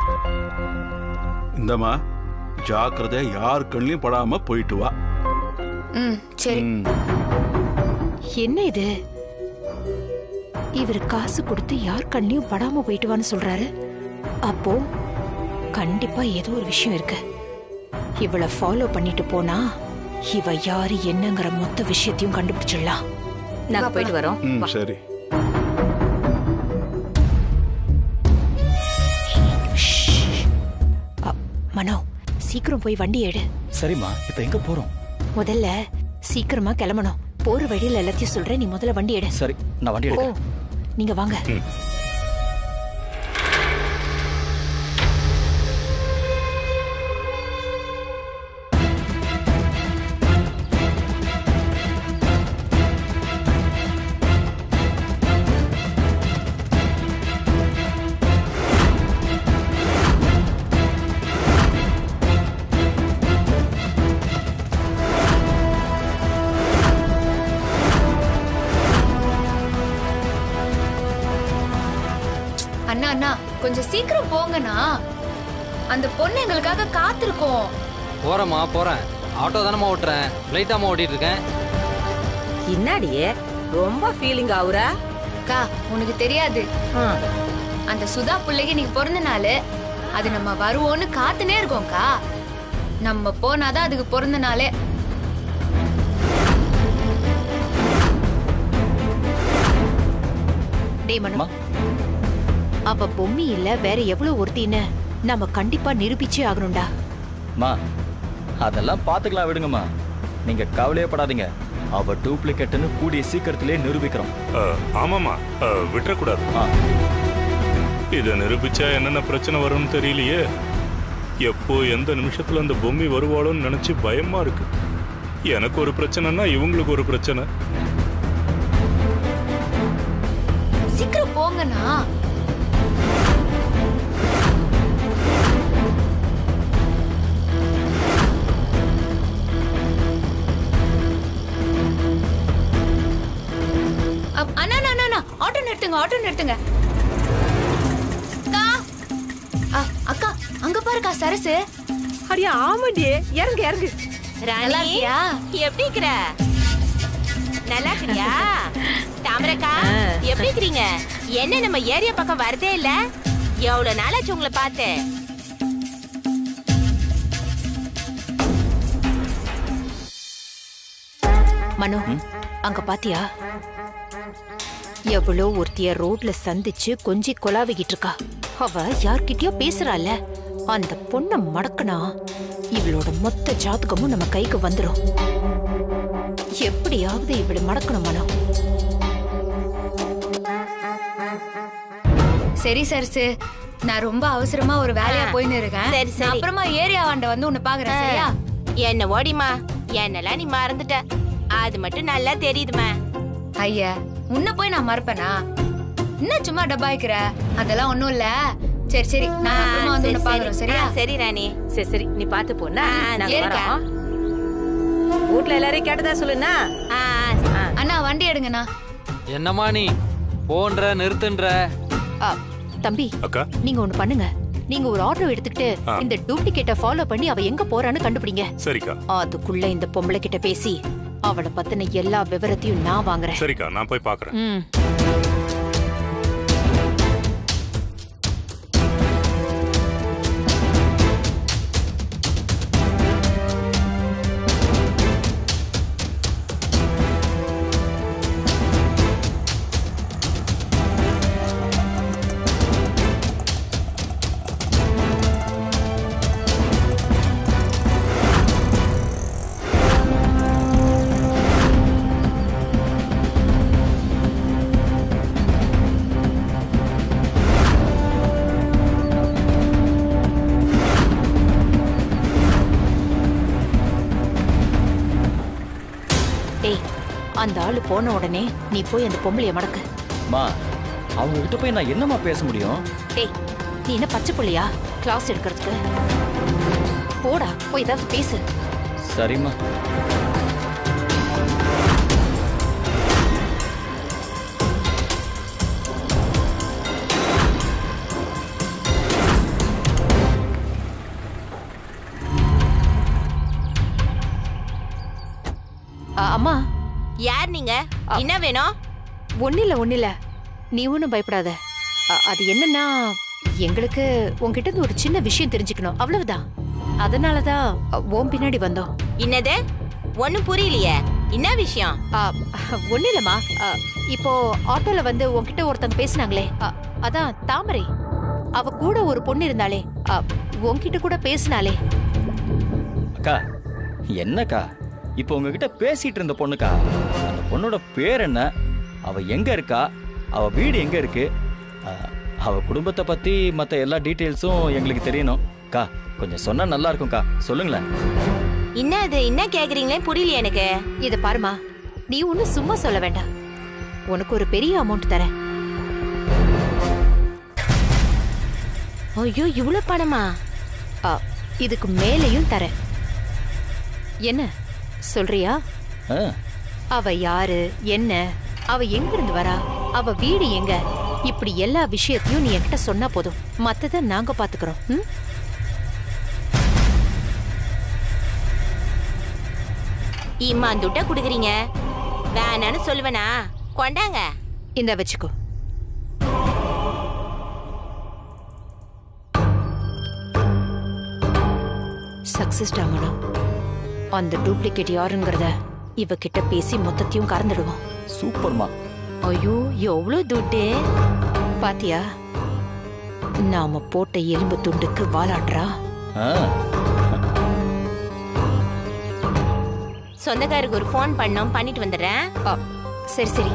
இந்தம்மா ஜாக்கிரதை யார் கண்ணிலையும் படாம போயிட்டு வா ம் சரி ம். என்ன இது இவர் காசு கொடுத்து யார் கண்ணியும் படாம போயிட்டு வான்னு சொல்றாரு அப்போ கண்டிப்பா ஏதோ ஒரு விஷயம் இருக்கு இவளை ஃபாலோ பண்ணிட்டு போனா இவ யாரு என்னங்கிற மொத்த விஷயத்தையும் கண்டுபிடிச்சிடலாம் நாங்க போயிட்டு வரோம் ம் சரி அ, மனோ சீக்கிரம் போய் வண்டி எடு சரிம்மா இப்ப எங்க போறோம் முதல்ல சீக்கிரமா கிளம்பணும் போற வழியில எல்லாத்தையும் சொல்றேன் நீ முதல்ல வண்டி எடு சரி நான் வண்டி ஓ எடுக்கிறேன் நீங்க வாங்க அண்ணா அண்ணா கொஞ்சம் சீக்கிரம் போங்கண்ணா அந்த பொண்ணு எங்களுக்காக காத்திருக்கோம் போறேம்மா போறேன் ஆட்டோ தானம்மா ஓட்டுறேன் ஃப்ளைட்டாம்மா ஓட்டிட்டு இருக்கேன் இன்னாடியே ரொம்ப ஃபீலிங் ஆகுறா அக்கா உனக்கு தெரியாது அந்த சுதா பிள்ளைக்கு நீங்க பிறந்த நாள் அது நம்ம வருவோன்னு காத்துனே இருக்கோம்க்கா நம்ம போனாதான் அதுக்கு பிறந்த நாளே டேய் மனோ அம்மா. அவ பொம்மி இல்ல வேற எவ்வளவு ஒருத்தின்னு நம்ம கண்டிப்பா நிரூபிச்சே ஆகணும்டா மா அதெல்லாம் பாத்துக்கலாம் விடுங்கம்மா நீங்க கவலையே படாதீங்க அவ டூப்ளிகேட்னு கூடிய சீக்கிரத்திலே நிரூபிக்கிறோம் அஹ், ஆமாமா அஹ், விட்டுறக்கூடாது ஆ இதை நிரூபிச்சா என்னென்ன பிரச்சனை வரும்னு தெரியலையே எப்போ எந்த நிமிஷத்துல அந்த பொம்மி வருவாளோன்னு நினைச்சு பயமா இருக்கு எனக்கு ஒரு பிரச்சனைனா இவங்களுக்கு ஒரு பிரச்சனை சீக்கிரம் போங்கண்ணா அப்- அண்ணா அண்ணா, அண்ணா அண்ணா ஆட்டோ நிறுத்துங்க ஆட்டோ நிறுத்துங்க அக்கா அ, அக்கா அங்க பாருக்கா சரசு அடியா ஆமாடி இறங்கு இறங்கு நல்லா இருக்கியா எப்படி இருக்கிற நல்லா இருக்கிறியா தாமரக்கா எப்படி இருக்கிறீங்க என்ன நம்ம ஏரியா பக்கம் வரதே இல்ல எவ்வளவு நாளாச்சு உங்களை பார்த்து மனோ அங்க பாத்தியா எவ்வளோ ஒருத்திய ரோட்ல சந்திச்சு கொஞ்சி கொலாவிக்கிட்டு இருக்கா அவ யார்கிட்டயோ பேசுறால அந்த பொண்ண மடக்குனா இவளோட மொத்த ஜாதகமும் நம்ம கைக்கு வந்துரும் எப்படியாவது இவளை மடக்கணும் மனோ சரி சரசு நான் ரொம்ப அவசரமா ஒரு வேலையா ஆ. போயின்னு இருக்கேன் சரி, சரி. நான் அப்புறமா ஏரியா வாண்ட வந்து உன்னை பாக்குறேன் சரியா என்ன ஓடிமா என்னெல்லாம் நீ மறந்துட்ட அது மட்டும் நல்லா தெரியுதுமா ஐயா உன்னை போய் நான் மறப்பேனா என்ன சும்மா டப்பாய்க்கிற அதெல்லாம் ஒண்ணும் இல்ல சரி சரி நான் அப்புறமா வந்து உன்னை பாக்குறோம் சரியா சரி ராணி சரி சரி நீ பாத்து போனா ஆ, நாங்க சரிக்கா. வரோம் வீட்ல எல்லாரையும் கேட்டதா சொல்லுனா ஆ, அண்ணா வண்டி எடுங்கண்ணா என்னம்மா நீ போன்ற நிறுத்துன்ற ஆ, தம்பி அக்கா நீங்க ஒண்ணு பண்ணுங்க நீங்க ஒரு ஆட்டோ எடுத்துக்கிட்டு ஆ. இந்த டூப்ளிகேட்டை ஃபாலோ பண்ணி அவ எங்க போறான்னு கண்டுபிடிங்க சரிக்கா அதுக்குள்ள இந்த பொம்பளை கிட்ட பேசி அவளை பத்தின எல்லா விவரத்தையும் நான் வாங்குறேன் சரிக்கா நான் போய் பாக்குறேன் ம் டேய் அந்த ஆளு போன உடனே நீ போய் அந்த பொம்பளைய மடக்கு மா அவங்க கிட்ட போய் நான் என்னம்மா பேச முடியும் டேய் நீ என்ன பச்சை புள்ளையா கிளாஸ் எடுக்கிறதுக்கு போடா போய் ஏதாவது பேசு சரிம்மா நீங்க என்ன வேணும் ஒன்னில்ல ஒன்னில்ல நீ ஒன்றும் பயப்படாத அ- அது என்னன்னா எங்களுக்கு உன்கிட்ட இருந்து ஒரு சின்ன விஷயம் தெரிஞ்சுக்கணும் அவ்வளவுதான் அதனால தான் ஓம் பின்னாடி வந்தோம் என்னது ஒண்ணும் புரியலையே என்ன விஷயம் ஒன்றும் இல்லைம்மா அ, இப்போ ஆட்டோல வந்து உன்கிட்ட ஒருத்தங்க பேசுனாங்களே அ, அதான் தாமரை அவ கூட ஒரு பொண்ணு இருந்தாளே அ, உன்கிட்ட கூட பேசினாளே அக்கா என்னக்கா இப்போ உங்ககிட்ட பேசிட்டு இருந்த பொண்ணுக்கா அந்த பொண்ணோட பேர் என்ன அவ எங்க இருக்கா அவ வீடு எங்க இருக்கு அஹ், அவ குடும்பத்தை பத்தி மத்த எல்லா டீட்டெயில்ஸும் எங்களுக்கு தெரியணும் அக்கா கொஞ்சம் சொன்னா நல்லா இருக்கும்க்கா சொல்லுங்களேன் என்ன அது என்ன கேக்குறீங்களே புரியலையே எனக்கு இத பாருமா நீ ஒன்னும் சும்மா சொல்ல வேண்டாம் உனக்கு ஒரு பெரிய அமௌண்ட் தரேன் ஐயோ இவ்ளோ பணமா அ, இதுக்கு மேலேயும் தரேன் என்ன சொல்றியா ஆ, அவ யாரு என்ன அவ எங்க இருந்து வரா அவ வீடு எங்க இப்படி எல்லா விஷயத்தையும் நீ என்கிட்ட சொன்னா போதும் மத்தத நாங்க பாத்துக்கிறோம் ம்? இம்மா துட்ட குடுக்குறீங்க வேணான்னு சொல்லுவேனா கொண்டாங்க இந்த வச்சுக்கோ சக்சஸ் டாமனோ அந்த டூப்ளிகேட் யாருங்கிறத இவகிட்ட பேசி மொத்தத்தையும் கறந்துடுவோம் சூப்பர்மா ஐயோ எவ்வளவு துட்டு பாத்தியா நாம போட்ட எலும்பு துண்டுக்கு வாலாடுறா ஆ, சொந்தக்காருக்கு ஒரு ஃபோன் பண்ணோம் பண்ணிட்டு வந்துடுறேன் அ, சரி சரி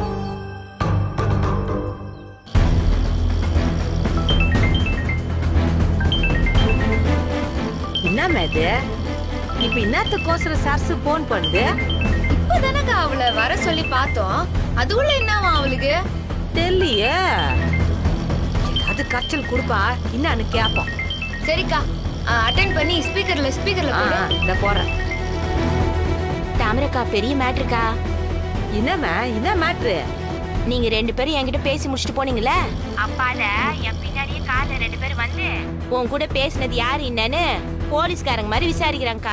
என்னம்மா இது இப்ப என்னத்துக்கோசரம் சர்சு போன் பண்ணுது இப்பதானக்கா அவளை வர சொல்லி பார்த்தோம் அதுக்குள்ள என்னவா அவளுக்கு தெரியலையே அது கச்சல் கொடுப்பா என்னன்னு கேப்போம் சரிக்கா அட்டென்ட் பண்ணி ஸ்பீக்கர்ல ஸ்பீக்கர்ல ஆ, போடு ஆ, இந்த போறேன் தாமரைக்கா பெரிய மேட்ருக்கா என்னம்மா என்ன மேட்ரு நீங்க ரெண்டு பேரும் என்கிட்ட பேசி முடிச்சுட்டு போனீங்களே அப்பால என் பின்னாடியே கார்ல ரெண்டு பேரும் வந்து உன் கூட பேசினது யாரு என்னன்னு போலீஸ்காரங்க மாதிரி விசாரிக்கிறாங்கக்கா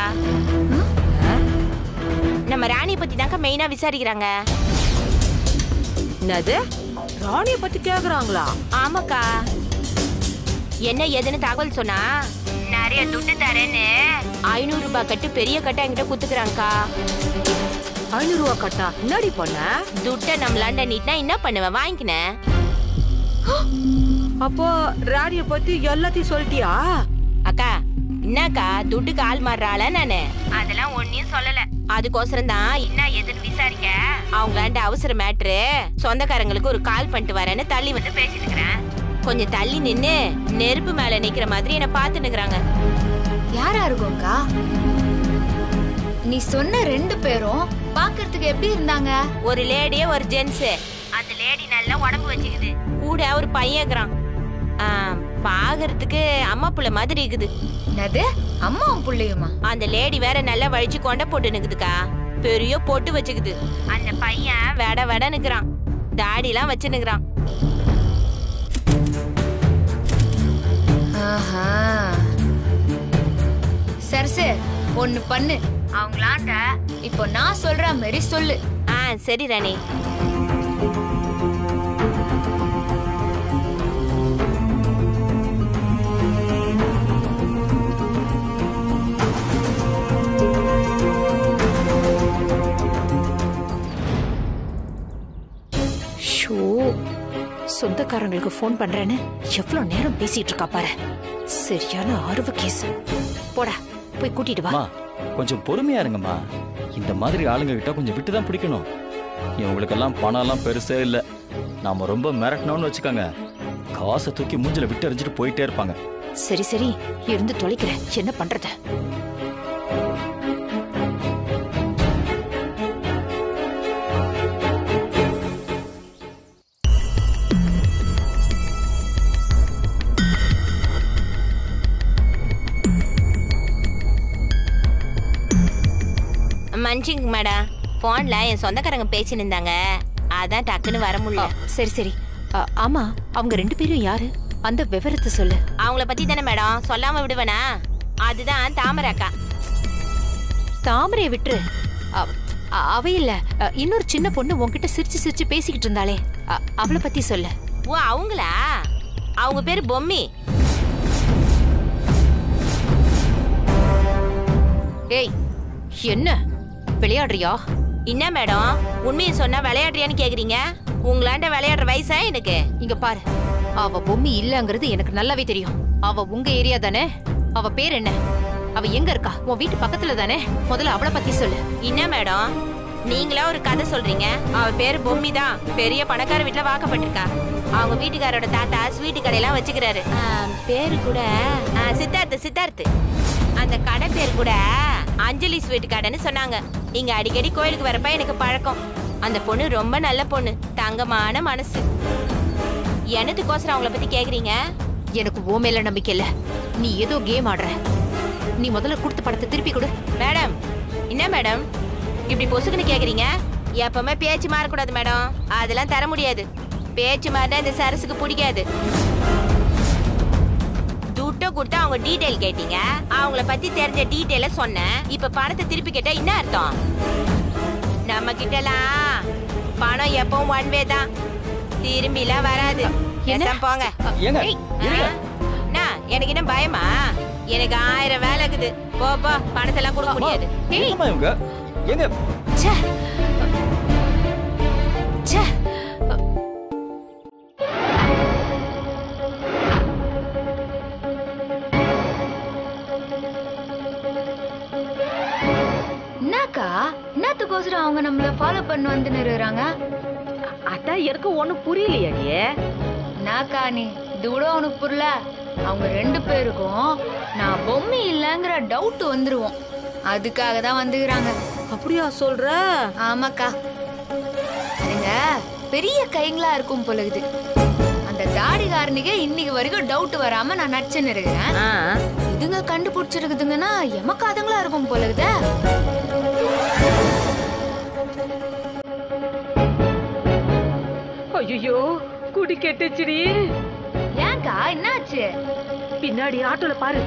நம்ம ராணியை பத்தி தான்க்கா மெயினா விசாரிக்கிறாங்க என்னது ராணிய பத்தி கேக்குறாங்களா ஆமாக்கா என்ன ஏதுன்னு தகவல் சொன்னா நிறைய துட்டு தரேன்னு ஐநூறு ரூபாய் கட்டு பெரிய கட்டு என்கிட்ட குத்துக்கிறாங்கக்கா ஐநூறு ரூபா கட்டா என்னடி பண்ண துட்டை நம்மளாண்ட நீட்னா என்ன பண்ணுவேன் வாங்கிக்கினேன் அப்போ ராணிய பத்தி எல்லாத்தையும் சொல்லிட்டியா அக்கா என்னக்கா துட்டுக்கு ஆள் மாறுறாள நானு அதெல்லாம் ஒன்னையும் சொல்லல அதுக்கோசரம் தான் என்ன எதுன்னு விசாரிக்க அவங்களாண்ட அவசர மேட்ரு சொந்தக்காரங்களுக்கு ஒரு கால் பண்ணிட்டு வரேன்னு தள்ளி வந்து பேசிட்டு இருக்கிறேன் கொஞ்சம் தள்ளி நின்னு நெருப்பு மேல நிக்கிற மாதிரி என்ன பாத்து நிக்கிறாங்க யாரா இருக்கும்க்கா நீ சொன்ன ரெண்டு பேரும் பாக்குறதுக்கு எப்படி இருந்தாங்க ஒரு லேடியே ஒரு ஜென்ஸ் அந்த லேடி நல்லா உடம்பு வச்சுக்குது கூட ஒரு பையன் இருக்கிறான் ஆ, பாக்குறதுக்கு அம்மா புள்ள மாதிரி இருக்குது என்னது அம்மாவும் புள்ளையுமா அந்த லேடி வேற நல்லா வழிச்சு கொண்ட போட்டு நிக்குதுக்கா பெரிய பொட்டு வச்சுக்குது அந்த பையன் வெட வெட நிக்கிறான் தாடிலாம் வச்சு நிக்கிறான் ஆஹா சரசு ஒண்ணு பண்ணு அவங்களாண்ட இப்போ நான் சொல்ற மாதிரி சொல்லு ஆ சரி ராணி ஷோ சொந்தக்காரங்களுக்கு ஃபோன் பண்றேன்னு எவ்வளவு நேரம் பேசிட்டு இருக்கா பாரு சரியான அருவு கேஸ் போடா போய் கூட்டிட்டு வா அம்மா கொஞ்சம் பொறுமையா இருங்கம்மா இந்த மாதிரி ஆளுங்க கிட்ட கொஞ்சம் விட்டு தான் பிடிக்கணும் இவங்களுக்கெல்லாம் பணம்லாம் பெருசே இல்லை நாம ரொம்ப மிரட்டினோம்னு வச்சுக்கோங்க காசை தூக்கி மூஞ்சில விட்டு எறிஞ்சிட்டு போயிட்டே இருப்பாங்க சரி சரி இருந்து தொலைக்கிறேன் என்ன பண்றது மன்னிச்சுங்க மேடம் போன்ல என் சொந்தக்காரங்க பேசின்னு இருந்தாங்க அதான் டக்குன்னு வர ஆ, முடியல சரி சரி ஆ, ஆமா அவங்க ரெண்டு பேரும் யாரு அந்த விவரத்தை சொல்லு அவங்கள பத்தி தானே மேடம் சொல்லாம விடுவேனா அதுதான் தாமரை அக்கா தாமரையை விட்டுரு ஆ, அ- அவ இல்ல அ, இன்னொரு சின்ன பொண்ணு உன்கிட்ட சிரிச்சு சிரிச்சு பேசிக்கிட்டு இருந்தாளே அ- அவளை பத்தி சொல்லு ஓ அவங்களா அவங்க பேரு பொம்மி ஏய் என்ன விளையாடுறியா என்ன மேடம் உண்மையை சொன்னா விளையாடுறியான்னு கேக்குறீங்க உங்களாண்ட விளையாடுற வயசா எனக்கு இங்க பாரு அவ பொம்மி இல்லங்கிறது எனக்கு நல்லாவே தெரியும் அவ உங்க ஏரியா தானே அவ பேர் என்ன அவ எங்க இருக்கா உன் வீட்டு பக்கத்துல தானே முதல்ல அவளை பத்தி சொல்லு என்ன மேடம் நீங்களா ஒரு கதை சொல்றீங்க அவ பேரு பொம்மி தான் பெரிய பணக்கார வீட்டுல வாக்கப்பட்டிருக்கா அவங்க வீட்டுக்காரோட தாத்தா ஸ்வீட்டு கடையெல்லாம் வச்சுக்கிறாரு ஆ, பேரு கூட ஆ, சித்தார்த்து சித்தார்த்து அந்த கடை பேர் கூட அஞ்சலி ஸ்வீட் கடைன்னு சொன்னாங்க இங்க அடிக்கடி கோயிலுக்கு வரப்ப எனக்கு பழக்கம் அந்த பொண்ணு ரொம்ப நல்ல பொண்ணு தங்கமான மனசு என்னத்துக்கோசரம் அவங்கள பத்தி கேக்குறீங்க எனக்கு ஓ மேல நம்பிக்கை இல்ல நீ ஏதோ கேம் ஆடுற நீ முதல்ல கொடுத்த படத்தை திருப்பி கொடு மேடம் என்ன மேடம் இப்படி பொசுக்குன்னு கேக்குறீங்க எப்பவுமே பேச்சு மாறக்கூடாது மேடம் அதெல்லாம் தர முடியாது பேச்சு மாறினா இந்த சரசுக்கு பிடிக்காது துட்டை கொடுத்து அவங்க டீடைல் கேட்டீங்க அவங்கள பத்தி தெரிஞ்ச டீடைல சொன்னேன் இப்ப பணத்தை திருப்பி கேட்டா என்ன அர்த்தம் நம்ம கிட்டலாம் பணம் எப்பவும் ஒன் வே தான் திரும்பிலாம் வராது என்ன? பேசாம போங்க ஏங்க ஏய், இருங்க. அண்ணா, எனக்கு என்ன பயமா எனக்கு ஆயிரம் வேலை இருக்குது போ போ பணத்தெல்லாம் கொடுக்க முடியாது என்னம்மா இவங்க ஏங்க ச்சே ச்சே என்னக்கா என்னத்துக்கோசரம் அவங்க நம்மள ஃபாலோ பண்ணி வந்து நிறுறாங்க அதான் எனக்கு ஒண்ணும் புரியலையாடி என்னக்கா நீ இது கூட உனக்கு புரியல அவங்க ரெண்டு பேருக்கும் நான் பொம்மை இல்லைங்கிற டவுட் வந்துருவோம் அதுக்காக தான் வந்துக்கிறாங்க அப்படியா சொல்ற ஆமாக்கா அதுங்க பெரிய கைங்களா இருக்கும் பொழுது அந்த தாடிகாரனுக்கே இன்னைக்கு வரைக்கும் டவுட் வராம நான் நடிச்சுன்னு இருக்கிறேன் ஆ, இதுங்க கண்டுபிடிச்சிருக்குதுங்கன்னா எமக்காதங்களா இருக்கும் பொழுது ஐயோ குடி கெட்டுச்சுடி ஏன்க்கா என்னாச்சு பின்னாடி ஆட்டோல பாரு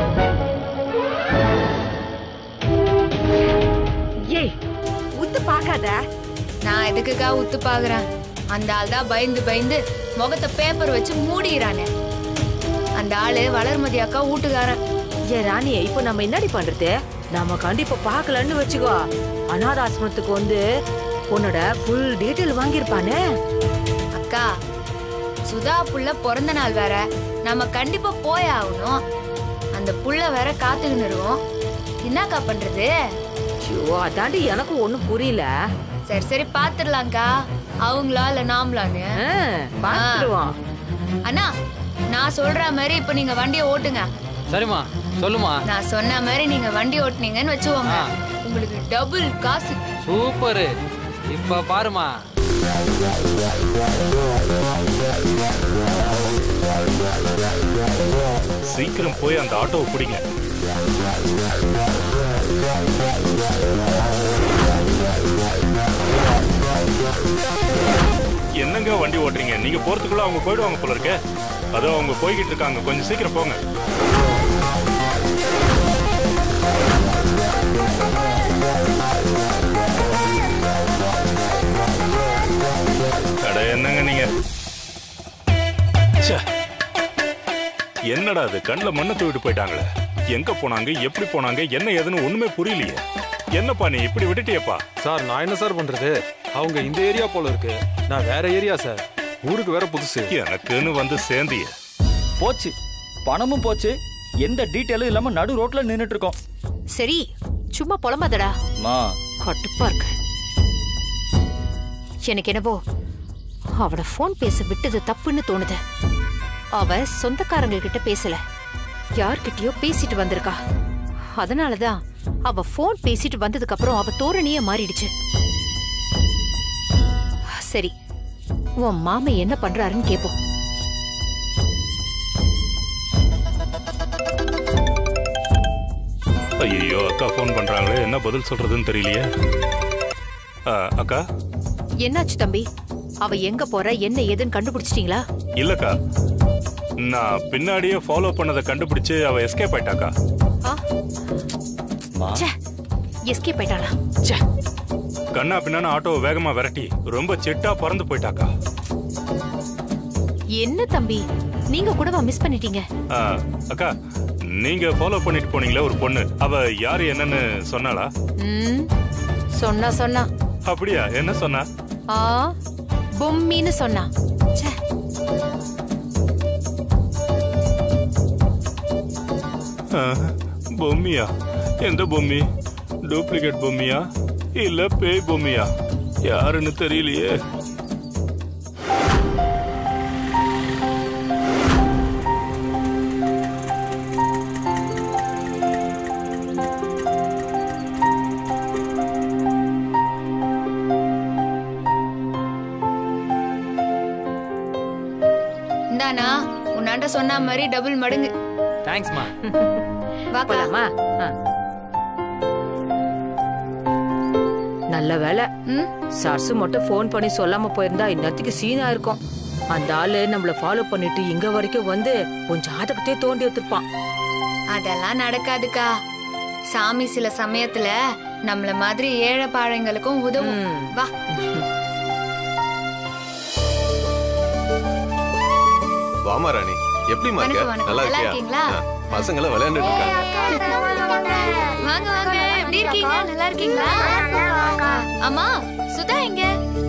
ஏய் உத்து பார்க்காத நான் எதுக்குக்கா உத்து பாக்குறேன் அந்த ஆள் தான் பயந்து பயந்து முகத்தை பேப்பர் வச்சு மூடிறானே அந்த ஆளு வளர்மதி அக்கா வீட்டுக்காரன் ஏ ராணி இப்போ நம்ம என்னடி பண்றது நம்ம கண்டிப்பா பார்க்கலன்னு வச்சுக்கோ அநாத ஆசிரமத்துக்கு வந்து உன்னோட ஃபுல் டீட்டெயில் வாங்கியிருப்பானே அக்கா சுதா புள்ள பிறந்த நாள் வேற நம்ம கண்டிப்பா போய் ஆகணும் அந்த புள்ள வேற காத்துக்கின்னு இருக்கோம் என்னக்கா பண்றது ஐயோ அதாண்டி எனக்கு ஒண்ணும் புரியல சரி சரி பாத்துடலாம்க்கா அவங்களா இல்ல நாமளான்னு ஆ, பார்த்துடுவோம் அண்ணா நான் சொல்ற மாதிரி இப்ப நீங்க வண்டியை ஓட்டுங்க சரிம்மா சொல்லுமா நான் சொன்ன மாதிரி நீங்க வண்டி ஓட்டுனீங்கன்னு வச்சுக்கோங்க ஆ. உங்களுக்கு டபுள் காசு சூப்பரு இப்ப பாருமா சீக்கிரம் போய் அந்த ஆட்டோவை பிடிங்க என்னங்க வண்டி ஓட்டுறீங்க நீங்க போறதுக்குள்ள அவங்க போயிடுவாங்க போல இருக்க அதோ அவங்க போய்கிட்டு இருக்காங்க கொஞ்சம் சீக்கிரம் போங்க அட என்னங்க நீங்க ச்சே. என்னடா அது கண்ணுல மண்ணை தூக்கிட்டு போயிட்டாங்களே எங்க போனாங்க எப்படி போனாங்க என்ன ஏதுன்னு ஒண்ணுமே புரியலையே என்னப்பா நீ இப்படி விட்டுட்டியப்பா சார் நான் என்ன சார் பண்றது அவங்க இந்த ஏரியா போல இருக்கு நான் வேற ஏரியா சார் ஊருக்கு வேற புதுசு எனக்குன்னு வந்து சேர்ந்திய போச்சு பணமும் போச்சு எந்த டீட்டெயிலும் இல்லாம நடு ரோட்ல நின்னுட்டு இருக்கோம் சரி சும்மா புலம்பாதடா அம்மா கடுப்பா இருக்கு எனக்கு என்னவோ அவள ஃபோன் பேச விட்டது தப்புன்னு தோணுது அவ சொந்தக்காரங்க கிட்ட பேசல யார்கிட்டயோ பேசிட்டு வந்திருக்கா அதனாலதான் அவ ஃபோன் பேசிட்டு வந்ததுக்கு அப்புறம் அவ தோரணையே மாறிடுச்சு சரி உன் மாமா என்ன பண்றாருன்னு கேப்போம் ஐயோ அக்கா ஃபோன் பண்றாங்களே என்ன பதில் சொல்றதுன்னு தெரியலையே ஆ, அக்கா என்னாச்சு தம்பி அவ எங்க போற என்ன ஏதுன்னு கண்டுபிடிச்சிட்டீங்களா இல்லக்கா நான் பின்னாடியே ஃபாலோ பண்ணதை கண்டுபிடிச்சு அவ எஸ்கேப் ஆயிட்டாக்கா ஆ அம்மா ச்சே எஸ்கேப் ஆயிட்டாளா ச்சே கண்ணா பின்னான்னு ஆட்டோவை வேகமா விரட்டி ரொம்ப செட்டா பறந்து போயிட்டாக்கா என்ன தம்பி நீங்க கூடவா மிஸ் பண்ணிட்டீங்க ஆ, அக்கா நீங்க ஃபாலோ பண்ணிட்டு போனீங்களே ஒரு பொண்ணு அவ யாரு என்னன்னு சொன்னாளா ம் சொன்னா சொன்னா அப்படியா என்ன சொன்னா ஆ பொம்மின்னு சொன்னா ச்சே ஆ, பொம்மியா எந்த பொம்மி டூப்ளிகேட் பொம்மியா இல்ல பேய் பொம்மியா யாருன்னு தெரியலையே இந்தானா உன்னாண்ட சொன்ன மாதிரி டபுள் மடங்கு தேங்க்ஸ்மா வாக்கா போலாமா ஆ. நல்ல வேலை ம் சர்சு மட்டும் ஃபோன் பண்ணி சொல்லாம போயிருந்தா இன்னத்துக்கு சீனா இருக்கும் அந்த ஆளு நம்மள ஃபாலோ பண்ணிட்டு இங்க வரைக்கும் வந்து உன் ஜாதகத்தையே தோண்டி எடுத்திருப்பான் அதெல்லாம் நடக்காதுக்கா சாமி சில சமயத்துல நம்மள மாதிரி ஏழை பாழைங்களுக்கும் உதவும் ம். வா வாமா ராணி எப்படிமா இருக்க வணக்கம், வணக்கம். நல்லா நல்லா இருக்கியா இருக்கீங்களா? ஆ, பசங்க எல்லாம் விளையாண்டுட்டு இருக்காங்க வாங்க வாங்க எப்படி இருக்கீங்க நல்லா இருக்கீங்களா அம்மா சுதா எங்க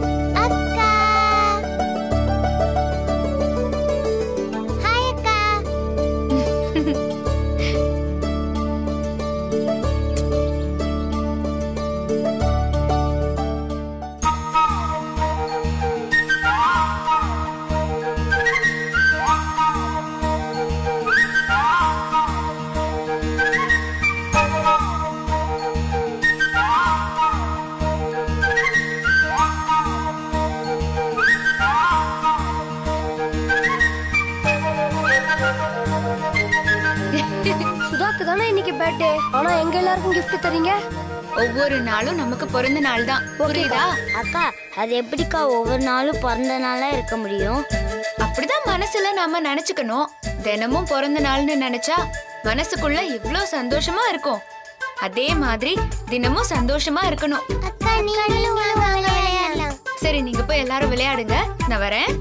சுதாக்கு தானே இன்னைக்கு பர்த்டே ஆனா எங்க எல்லாருக்கும் gift தரீங்க ஒவ்வொரு நாளும் நமக்கு பிறந்த நாள் தான் புரியுதா அக்கா அது எப்படிக்கா ஒவ்வொரு நாளும் பிறந்த நாளா இருக்க முடியும் அப்படிதான் மனசுல நாம நினைச்சுக்கணும் தினமும் பிறந்த நாள்னு நினைச்சா மனசுக்குள்ள இவ்ளோ சந்தோஷமா இருக்கும் அதே மாதிரி தினமும் சந்தோஷமா இருக்கணும் அக்கா நீங்களும் விளையாடலாம் சரி நீங்க போய் எல்லாரும் விளையாடுங்க நான் வரேன்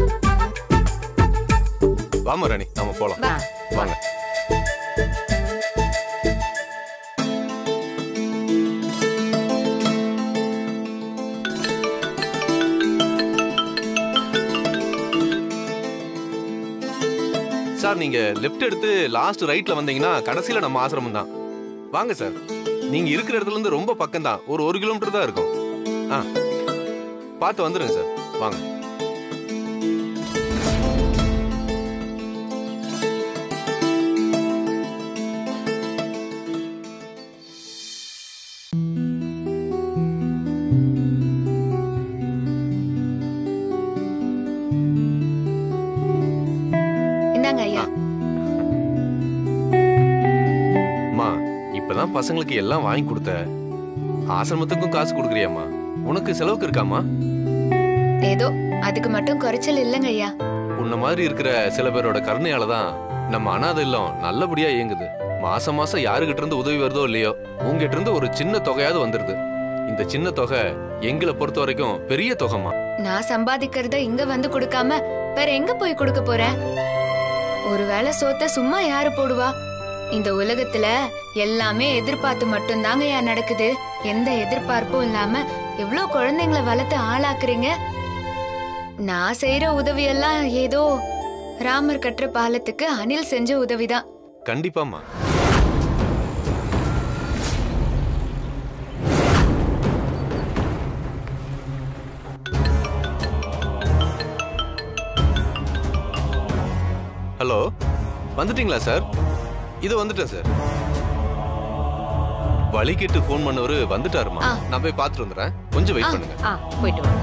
வாமா ராணி நாம போலாம் வா. வாங்க சார் நீங்க லெஃப்ட் எடுத்து லாஸ்ட் ரைட்ல வந்தீங்கன்னா கடைசியில நம்ம ஆசிரமம் தான் வாங்க சார் நீங்க இருக்கிற இடத்துல இருந்து ரொம்ப பக்கம் தான் ஒரு ஒரு கிலோமீட்டர் தான் இருக்கும் ஆ பார்த்து வந்துருங்க சார் வாங்க இந்தாங்க ஐயா அம்மா இப்பதான் பசங்களுக்கு எல்லாம் வாங்கி கொடுத்த ஆசிரமத்துக்கும் காசு கொடுக்குறியாம்மா உனக்கு செலவுக்கு இருக்காம்மா ஏதோ அதுக்கு மட்டும் குறைச்சல் இல்லைங்க ஐயா உன்ன மாதிரி இருக்கிற சில பேரோட கருணையால தான் நம்ம அனாதை இல்லம் நல்லபடியா இயங்குது மாசம் மாசம் யாருகிட்ட இருந்து உதவி வருதோ இல்லையோ உங்ககிட்ட இருந்து ஒரு சின்ன தொகையாவது வந்துருது இந்த சின்ன தொகை எங்களை பொறுத்த வரைக்கும் பெரிய தொகைமா நான் சம்பாதிக்கிறத இங்க வந்து கொடுக்காம வேற எங்க போய் கொடுக்க போறேன் ஒருவேளை சோத்த சும்மா யாரு போடுவா இந்த உலகத்துல எல்லாமே எதிர்பார்த்து மட்டும்தாங்க ஐயா நடக்குது எந்த எதிர்பார்ப்பும் இல்லாம எவ்ளோ குழந்தைங்களை வளர்த்து ஆளாக்குறீங்க நான் செய்யற உதவியெல்லாம் ஏதோ ராமர் கட்டுற பாலத்துக்கு அனில் செஞ்ச உதவிதான் கண்டிப்பாம்மா ஹலோ வந்துட்டீங்களா சார் இது வந்துட்டேன் சார் வழி கேட்டு ஃபோன் பண்ணவரு வந்துட்டாருமா ஆ. நான் போய் பார்த்துட்டு வந்துடுறேன் கொஞ்சம் வெயிட் ஆ. பண்ணுங்க ஆ போயிட்டு வாங்க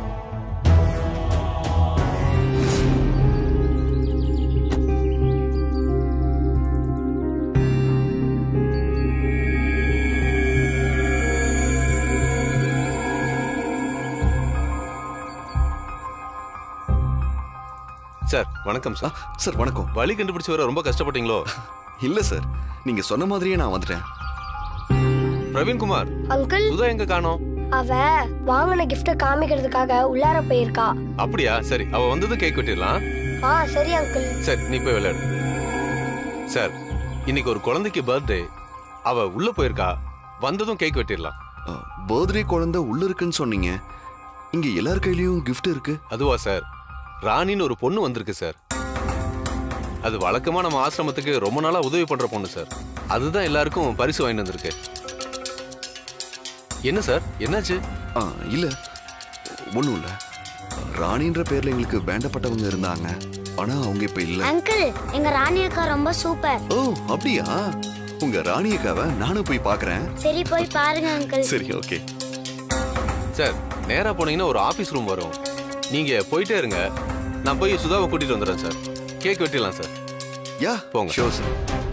சார் வணக்கம் சார் சார் வணக்கம் வழி கண்டுபிடிச்சு வர ரொம்ப கஷ்டப்பட்டீங்களோ இல்ல சார் நீங்க சொன்ன மாதிரியே நான் வந்துட்டேன் பிரவீன்குமார் அங்கிள் சுதா எங்க காணோம் அவ வாங்கின கிஃப்ட காமிக்கிறதுக்காக உள்ளார போயிருக்கா அப்படியா சரி அவ வந்ததும் கேக் வெட்டிடலாம் ஆ சரி அங்கிள் சரி நீ போய் விளையாடு சார் இன்னைக்கு ஒரு குழந்தைக்கு பர்த்டே அவ உள்ள போயிருக்கா வந்ததும் கேக் வெட்டிடலாம் பர்த்டே குழந்தை உள்ள இருக்குன்னு சொன்னீங்க இங்க எல்லார் கையிலயும் கிஃப்ட் இருக்கு அதுவா சார் ராணின்னு ஒரு பொண்ணு வந்திருக்கு சார் அது வழக்கமா நம்ம ஆசிரமத்துக்கு ரொம்ப நாளா உதவி பண்ற பொண்ணு சார் அதுதான் எல்லாருக்கும் பரிசு வாங்கிட்டு வந்திருக்கு என்ன சார் என்னாச்சு ஆ இல்ல ஒண்ணும் இல்ல ராணின்ற பேர்ல எங்களுக்கு வேண்டப்பட்டவங்க இருந்தாங்க ஆனா அவங்க இப்ப இல்ல அங்கிள் எங்க ராணி அக்கா ரொம்ப சூப்பர் ஓ அப்படியா உங்க ராணி அக்காவை நானும் போய் பார்க்கறேன் சரி போய் பாருங்க அங்கிள் சரி ஓகே சார் நேரா போனீங்கன்னா ஒரு ஆபீஸ் ரூம் வரும் நீங்க போயிட்டே இருங்க நான் போய் சுதாவை கூட்டிட்டு வந்துடுறேன் சார் கேக் வெட்டிடலாம் சார் யா போங்க ஷோர் சார்